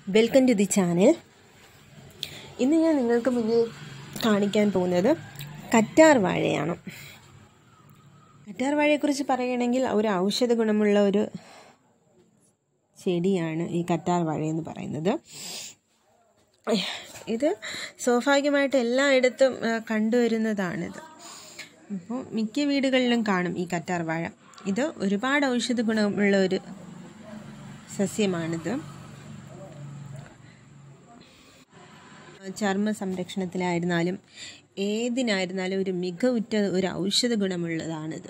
welcome to the channel ഇന്ന് ഞാൻ നിങ്ങൾക്ക് മുന്നിൽ കാണിക്കാൻ പോകുന്നത് കറ്റാർ വാഴയാണ് കറ്റാർ വാഴയെക്കുറിച്ച് പറയുകയാണെങ്കിൽ ഒരു ഔഷധ ഗുണമുള്ള ഒരു ചെടിയാണ് ഈ കറ്റാർ വാഴ എന്ന് പറയുന്നത് ഇത് സ്വാഭാവികമായിട്ട് എല്ലായിടത്തും ആ, കണ്ടുവരുന്നതാണിത് അപ്പോൾ മിക്ക വീടുകളിലും കാണും ഈ കറ്റാർ വാഴ ഇത് ഒരുപാട് ഔഷധ ഗുണമുള്ള ഒരു സസ്യമാണിത് ചർമ്മ സംരക്ഷണത്തിലായിരുന്നാലും ഏതിനായിരുന്നാലും ഒരു മികവുറ്റ ഒരു ഔഷധ ഗുണമുള്ളതാണിത്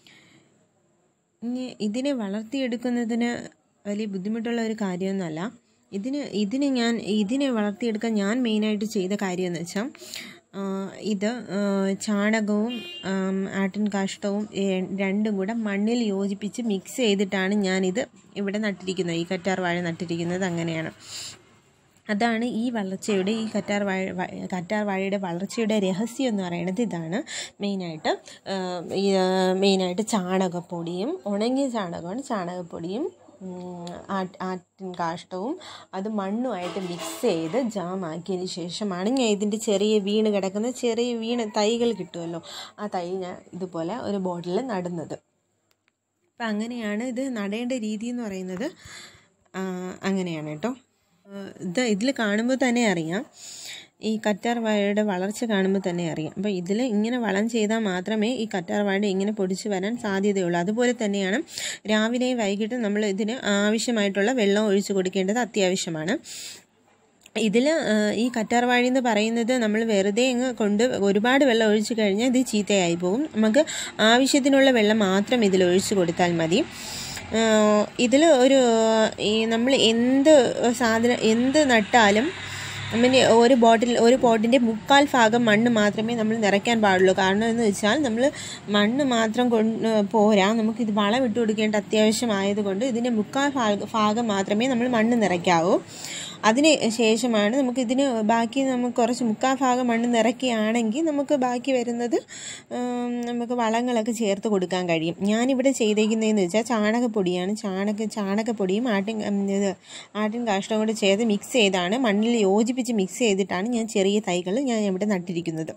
ഇനി ഇതിനെ വളർത്തിയെടുക്കുന്നതിന് വലിയ ബുദ്ധിമുട്ടുള്ള ഒരു കാര്യമൊന്നുമല്ല ഇതിന് ഇതിന് ഞാൻ ഇതിനെ വളർത്തിയെടുക്കാൻ ഞാൻ മെയിനായിട്ട് ചെയ്ത കാര്യം എന്ന് വെച്ചാൽ ആ, ഇത് ആ, ചാണകവും ആം, ആട്ടിൻ കാഷ്ടവും ഏ, രണ്ടും കൂടെ മണ്ണിൽ യോജിപ്പിച്ച് മിക്സ് ചെയ്തിട്ടാണ് ഞാനിത് ഇവിടെ നട്ടിരിക്കുന്നത് ഈ കറ്റാർ വാഴ നട്ടിരിക്കുന്നത് അങ്ങനെയാണ് അതാണ് ഈ വളർച്ചയുടെ ഈ കറ്റാർ വാഴ വ- കറ്റാർ വാഴയുടെ വളർച്ചയുടെ രഹസ്യം എന്ന് പറയുന്നത് ഇതാണ് മെയിനായിട്ട് ഈ മെയിനായിട്ട് ചാണകപ്പൊടിയും ഉണങ്ങിയ ചാണകമാണ് ചാണകപ്പൊടിയും ഉം, ആട്ട് ആട്ടിൻ കാഷ്ടവും അത് മണ്ണുമായിട്ട് മിക്സ് ചെയ്ത് ജാമാക്കിയതിന് ശേഷമാണ് ഞാൻ ഇതിൻ്റെ ചെറിയ വീണ് കിടക്കുന്ന ചെറിയ വീണ് തൈകൾ കിട്ടുമല്ലോ ആ തൈ ഞാൻ ഇതുപോലെ ഒരു ബോട്ടിൽ നടുന്നത് അപ്പം അങ്ങനെയാണ് ഇത് നടേണ്ട രീതി എന്ന് പറയുന്നത് ആ, അങ്ങനെയാണ് കേട്ടോ ആ, ഇത് ഇതിൽ കാണുമ്പോൾ തന്നെ അറിയാം ഈ കറ്റാർ വാഴയുടെ വളർച്ച കാണുമ്പോൾ തന്നെ അറിയാം അപ്പോൾ ഇതിൽ ഇങ്ങനെ വളം ചെയ്താൽ മാത്രമേ ഈ കറ്റാർ വാഴ ഇങ്ങനെ പൊടിച്ച് വരാൻ സാധ്യതയുള്ളൂ അതുപോലെ തന്നെയാണ് രാവിലെയും വൈകിട്ടും നമ്മൾ ഇതിന് ആവശ്യമായിട്ടുള്ള വെള്ളം ഒഴിച്ചു കൊടുക്കേണ്ടത് അത്യാവശ്യമാണ് ഇതിൽ ഈ കറ്റാർ വാഴ എന്ന് പറയുന്നത് നമ്മൾ വെറുതെ അങ്ങ് കൊണ്ട് ഒരുപാട് വെള്ളം ഒഴിച്ചു കഴിഞ്ഞാൽ ഇത് ചീത്തയായി പോകും നമുക്ക് ആവശ്യത്തിനുള്ള വെള്ളം മാത്രം ഇതിൽ ഒഴിച്ചു കൊടുത്താൽ മതി ഇതിൽ ഒരു ഈ നമ്മൾ എന്ത് സാധനം എന്ത് നട്ടാലും പിന്നെ ഒരു ബോട്ടിൽ ഒരു പോട്ടിൻ്റെ മുക്കാൽ ഭാഗം മണ്ണ് മാത്രമേ നമ്മൾ നിറയ്ക്കാൻ പാടുള്ളൂ കാരണം എന്ന് വെച്ചാൽ നമ്മൾ മണ്ണ് മാത്രം കൊണ്ട് പോരാ നമുക്കിത് വളം ഇട്ട് കൊടുക്കേണ്ട അത്യാവശ്യമായതുകൊണ്ട് ഇതിൻ്റെ മുക്കാൽ ഭാഗ ഭാഗം മാത്രമേ നമ്മൾ മണ്ണ് നിറയ്ക്കാവൂ അതിന് ശേഷമാണ് നമുക്ക് ഇതിന് ബാക്കി നമുക്ക് കുറച്ച് മുക്കാൽ ഭാഗം മണ്ണ് നിറയ്ക്കുകയാണെങ്കിൽ നമുക്ക് ബാക്കി വരുന്നത് ഉം, നമുക്ക് വളങ്ങളൊക്കെ ചേർത്ത് കൊടുക്കാൻ കഴിയും ഞാനിവിടെ ചെയ്തേക്കുന്നതെന്ന് വെച്ചാൽ ചാണകപ്പൊടിയാണ് ചാണക ചാണകപ്പൊടിയും ആട്ടിൻ ഉം, ഇത് ആട്ടിൻ കാഷ്ടവും കൂടെ ചേർത്ത് മിക്സ് ചെയ്താണ് മണ്ണിൽ യോജിപ്പിച്ച് മിക്സ് ചെയ്തിട്ടാണ് ഞാൻ ചെറിയ തൈകൾ ഞാൻ ഇവിടെ നട്ടിരിക്കുന്നത്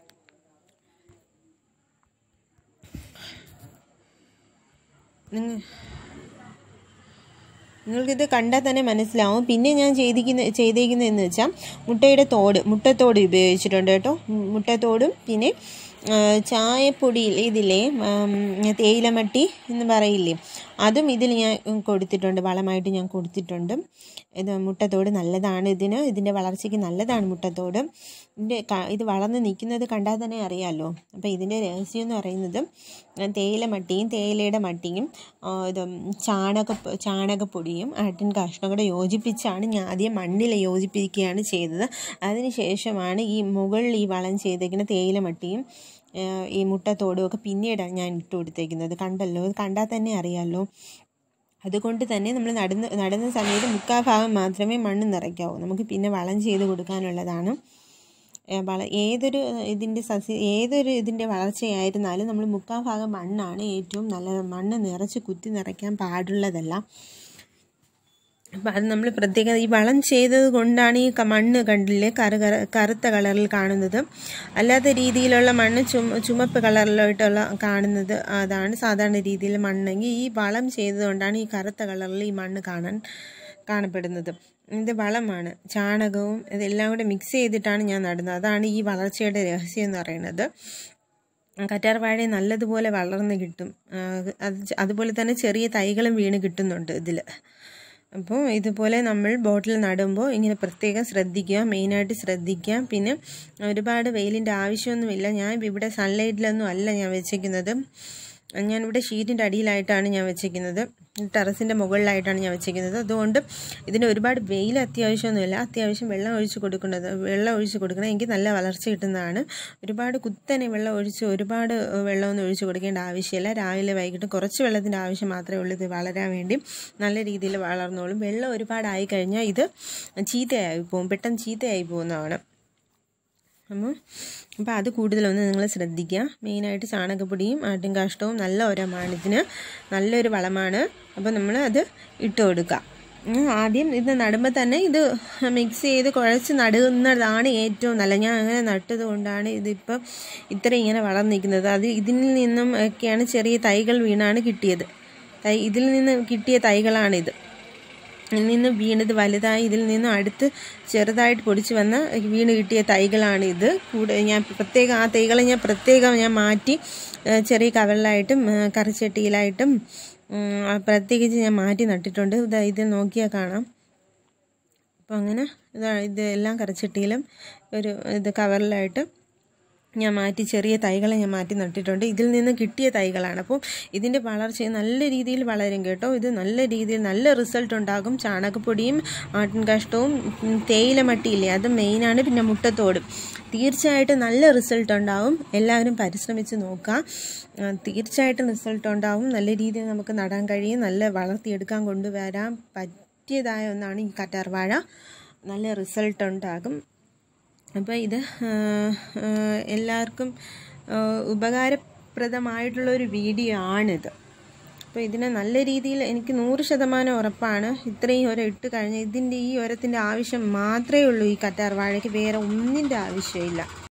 നിങ്ങൾ നിങ്ങൾക്കിത് കണ്ടാൽ തന്നെ മനസ്സിലാവും പിന്നെ ഞാൻ ചെയ്തിരിക്കുന്ന ചെയ്തേക്കുന്നതെന്ന് വെച്ചാൽ മുട്ടയുടെ തോട് മുട്ടത്തോട് ഉപയോഗിച്ചിട്ടുണ്ട് കേട്ടോ ഉം, മുട്ടത്തോടും പിന്നെ ആ, ചായപ്പൊടിയിൽ ഇതില്ലേ ഉം, തേയിലമട്ടി എന്ന് പറയില്ലേ അതും ഇതിൽ ഞാൻ ഉം, കൊടുത്തിട്ടുണ്ട് വളമായിട്ട് ഞാൻ കൊടുത്തിട്ടുണ്ട് ഇത് മുട്ടത്തോട് നല്ലതാണ് ഇതിന് ഇതിൻ്റെ വളർച്ചയ്ക്ക് നല്ലതാണ് മുട്ടത്തോട് ഇതിൻ്റെ ക- ഇത് വളർന്ന് നിൽക്കുന്നത് കണ്ടാൽ തന്നെ അറിയാമല്ലോ അപ്പോൾ ഇതിൻ്റെ രഹസ്യം എന്ന് പറയുന്നത് തേയില മട്ടിയും തേയിലയുടെ മട്ടിയും ആ, ഇത് ചാണക ചാണകപ്പൊടിയും ആട്ടിൻ കാഷ്ടം കൂടെ യോജിപ്പിച്ചാണ് ഞാൻ ആദ്യം മണ്ണിൽ യോജിപ്പിക്കുകയാണ് ചെയ്തത് അതിന് ശേഷമാണ് ഈ മുകളിൽ ഈ വളം ചെയ്തേക്കുന്ന തേയില മട്ടിയും ആ, ഈ മുട്ടത്തോടും ഒക്കെ പിന്നീടാണ് ഞാൻ ഇട്ട് കൊടുത്തേക്കുന്നത് കണ്ടല്ലോ ഇത് കണ്ടാൽ തന്നെ അറിയാമല്ലോ അതുകൊണ്ട് തന്നെ നമ്മൾ നടുന്ന നടുന്ന സമയത്ത് മുക്കാൽ ഭാഗം മാത്രമേ മണ്ണ് നിറയ്ക്കാവൂ നമുക്ക് പിന്നെ വളം ചെയ്ത് കൊടുക്കാനുള്ളതാണ് ഏ, വള ഏതൊരു ഇതിൻ്റെ സസ്യ ഏതൊരു ഇതിൻ്റെ വളർച്ചയായിരുന്നാലും നമ്മൾ മുക്കാൽ ഭാഗം മണ്ണാണ് ഏറ്റവും നല്ലത് മണ്ണ് നിറച്ച് കുത്തി നിറയ്ക്കാൻ പാടുള്ളതല്ല അപ്പം അത് നമ്മൾ പ്രത്യേകം ഈ വളം ചെയ്തത് കൊണ്ടാണ് ഈ ക- മണ്ണ് കണ്ടില്ലേ കറ കറ കറുത്ത കളറിൽ കാണുന്നത് അല്ലാത്ത രീതിയിലുള്ള മണ്ണ് ചുമ ചുമപ്പ് കളറിലോട്ടുള്ള കാണുന്നത് അതാണ് സാധാരണ രീതിയിൽ മണ്ണെങ്കിൽ ഈ വളം ചെയ്തതുകൊണ്ടാണ് ഈ കറുത്ത കളറിൽ ഈ മണ്ണ് കാണാൻ കാണപ്പെടുന്നത് ഇത് വളമാണ് ചാണകവും ഇതെല്ലാം കൂടെ മിക്സ് ചെയ്തിട്ടാണ് ഞാൻ നടുന്നത് അതാണ് ഈ വളർച്ചയുടെ രഹസ്യം എന്ന് പറയുന്നത് കറ്റാർ വാഴ നല്ലതുപോലെ വളർന്ന് കിട്ടും ആ, അത് ച- അതുപോലെ തന്നെ ചെറിയ തൈകളും വീണ് കിട്ടുന്നുണ്ട് ഇതിൽ അപ്പോൾ ഇതുപോലെ നമ്മൾ ബോട്ടിൽ നടുമ്പോൾ ഇങ്ങനെ പ്രത്യേകം ശ്രദ്ധിക്കുക മെയിനായിട്ട് ശ്രദ്ധിക്കുക പിന്നെ ഒരുപാട് വെയിലിൻ്റെ ആവശ്യമൊന്നുമില്ല ഞാൻ ഇവിടെ സൺലൈറ്റിലൊന്നും അല്ല ഞാൻ വെച്ചേക്കുന്നത് ഞാനിവിടെ ഷീറ്റിൻ്റെ അടിയിലായിട്ടാണ് ഞാൻ വെച്ചേക്കുന്നത് ടെറസിൻ്റെ മുകളിലായിട്ടാണ് ഞാൻ വെച്ചേക്കുന്നത് അതുകൊണ്ട് ഇതിന് ഒരുപാട് വെയിൽ അത്യാവശ്യമൊന്നുമില്ല അത്യാവശ്യം വെള്ളം ഒഴിച്ച് കൊടുക്കുന്നത് വെള്ളം ഒഴിച്ച് കൊടുക്കണം എങ്കിൽ നല്ല വളർച്ച കിട്ടുന്നതാണ് ഒരുപാട് കുത്തനെ വെള്ളം ഒഴിച്ച് ഒരുപാട് വെള്ളമൊന്നും ഒഴിച്ച് കൊടുക്കേണ്ട ആവശ്യമില്ല രാവിലെ വൈകിട്ട് കുറച്ച് വെള്ളത്തിൻ്റെ ആവശ്യം മാത്രമേ ഉള്ളൂ ഇത് വളരാൻ വേണ്ടി നല്ല രീതിയിൽ വളർന്നോളും വെള്ളം ഒരുപാടായി കഴിഞ്ഞാൽ ഇത് ചീത്തയായി പോകും പെട്ടെന്ന് ചീത്തയായി പോകുന്നതാണ് അപ്പോൾ അപ്പോൾ അത് കൂടുതലൊന്ന് നിങ്ങൾ ശ്രദ്ധിക്കുക മെയിനായിട്ട് ചാണകപ്പൊടിയും ആട്ടിൻകാഷ്ടവും നല്ല ഉരമാണ് ഇതിന് നല്ലൊരു വളമാണ് അപ്പോൾ നമ്മൾ അത് ഇട്ട് കൊടുക്കുക ഉം, ആദ്യം ഇത് നടുമ്പോൾ തന്നെ ഇത് മിക്സ് ചെയ്ത് കുഴച്ച് നടുന്നതാണ് ഏറ്റവും നല്ല ഞാൻ അങ്ങനെ നട്ടത് കൊണ്ടാണ് ഇതിപ്പം ഇത്ര ഇങ്ങനെ വളർന്നിരിക്കുന്നത് അത് ഇതിൽ നിന്നും ഒക്കെയാണ് ചെറിയ തൈകൾ വീണാണ് കിട്ടിയത് തൈ ഇതിൽ നിന്ന് കിട്ടിയ തൈകളാണിത് ഇതിൽ നിന്ന് വീണത് വലുതായി ഇതിൽ നിന്നും അടുത്ത് ചെറുതായിട്ട് പൊടിച്ച് വന്ന വീണ് കിട്ടിയ തൈകളാണിത് കൂടെ ഞാൻ പ്രത്യേകം ആ തൈകളെ ഞാൻ പ്രത്യേകം ഞാൻ മാറ്റി ഏഹ് ചെറിയ കവറിലായിട്ടും ഏഹ് കറിച്ചട്ടിയിലായിട്ടും ഉം, ആ പ്രത്യേകിച്ച് ഞാൻ മാറ്റി നട്ടിട്ടുണ്ട് ഇതാ ഇത് നോക്കിയാൽ കാണാം അപ്പോൾ അങ്ങനെ ഇതാ ഇത് എല്ലാം കറിച്ചട്ടിയിലും ഒരു ഇത് കവറിലായിട്ട് ഞാൻ മാറ്റി ചെറിയ തൈകളെ ഞാൻ മാറ്റി നട്ടിട്ടുണ്ട് ഇതിൽ നിന്ന് കിട്ടിയ തൈകളാണ് അപ്പോൾ ഇതിൻ്റെ വളർച്ച നല്ല രീതിയിൽ വളരും കേട്ടോ ഇത് നല്ല രീതിയിൽ നല്ല റിസൾട്ട് ഉണ്ടാകും ചാണകപ്പൊടിയും ആട്ടിൻ കാഷ്ടവും ഉം, തേയില മട്ടിയില്ലേ അത് മെയിനാണ് പിന്നെ മുട്ടത്തോടും തീർച്ചയായിട്ടും നല്ല റിസൾട്ട് ഉണ്ടാവും എല്ലാവരും പരിശ്രമിച്ച് നോക്കുക ആ, തീർച്ചയായിട്ടും റിസൾട്ട് ഉണ്ടാവും നല്ല രീതിയിൽ നമുക്ക് നടാൻ കഴിയും നല്ല വളർത്തിയെടുക്കാൻ കൊണ്ടുവരാൻ പറ്റിയതായ ഒന്നാണ് ഈ കറ്റാർ വാഴ നല്ല റിസൾട്ട് ഉണ്ടാകും അപ്പോൾ ഇത് ആ, ആ, എല്ലാവർക്കും ആ, ഉപകാരപ്രദമായിട്ടുള്ളൊരു വീഡിയോ ആണിത് അപ്പോൾ ഇതിനെ നല്ല രീതിയിൽ എനിക്ക് നൂറ് ശതമാനം ഉറപ്പാണ് ഇത്രയും ഒരം ഇട്ട് കഴിഞ്ഞാൽ ഇതിൻ്റെ ഈ ഒരത്തിൻ്റെ ആവശ്യം മാത്രമേ ഉള്ളൂ ഈ കറ്റാർ വാഴയ്ക്ക് വേറെ ഒന്നിൻ്റെ ആവശ്യമില്ല